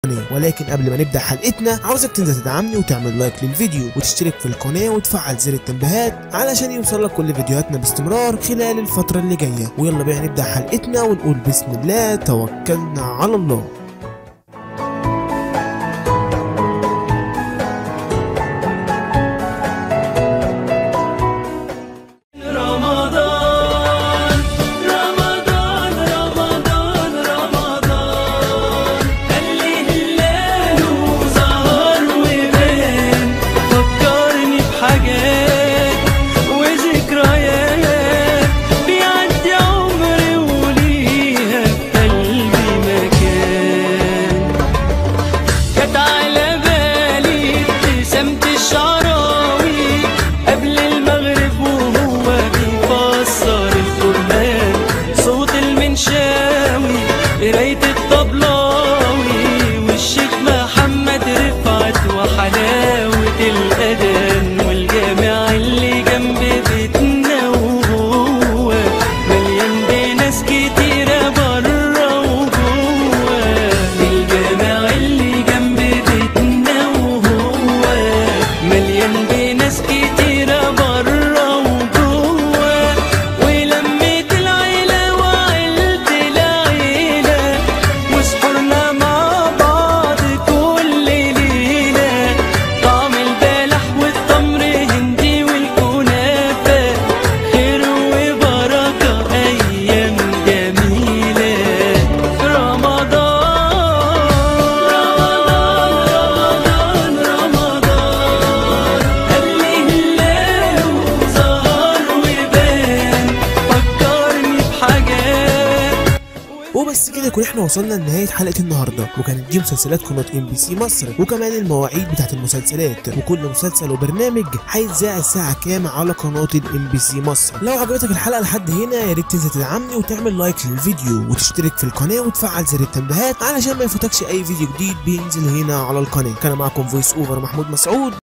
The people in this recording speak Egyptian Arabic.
ولكن قبل ما نبدا حلقتنا عاوزك تنزل تدعمني وتعمل لايك للفيديو وتشترك في القناه وتفعل زر التنبيهات علشان يوصلك كل فيديوهاتنا باستمرار خلال الفتره اللي جايه ويلا بينا نبدا حلقتنا ونقول بسم الله توكلنا على الله رمضان رمضان رمضان رمضان اللي هلاله ظهر وبان فكرني بحاجات وذكريات بيعدي عمري وليها في قلبي مكان جت على بالي ابتسامة الشعراوي قبل المغرب وهو بيفسر القرآن صوت المنشاوي قراية الطبلاوي والشيخ محمد رفعت وحلاوة الأذان والجامع اللي جنب بيتنا وهو مليان بناس كتيرة برا وجوه الجامع اللي جنب بيتنا وهو مليان بناس كتيرة برا وجوه ولمة العيلة وعيلة العيلة وسحورنا مع بعض كل ليلة طعم البلح والتمر هندي والكنافة خير وبركة أيام جميلة رمضان رمضان اللي هلاله ظهر وبان فكرني بحاجات وبس كده يكون احنا وصلنا لنهايه حلقه النهارده وكانت دي مسلسلات قناه ام بي سي مصر وكمان المواعيد بتاعت المسلسلات وكل مسلسل وبرنامج هيتذاع الساعه كام على قناه الام بي سي مصر لو عجبتك الحلقه لحد هنا يا ريت تنزل تدعمني وتعمل لايك للفيديو وتشترك في القناه وتفعل زر التنبيهات علشان ما يفوتكش اي فيديو جديد بينزل هنا على القناه كان معكم فويس اوفر محمود مسعود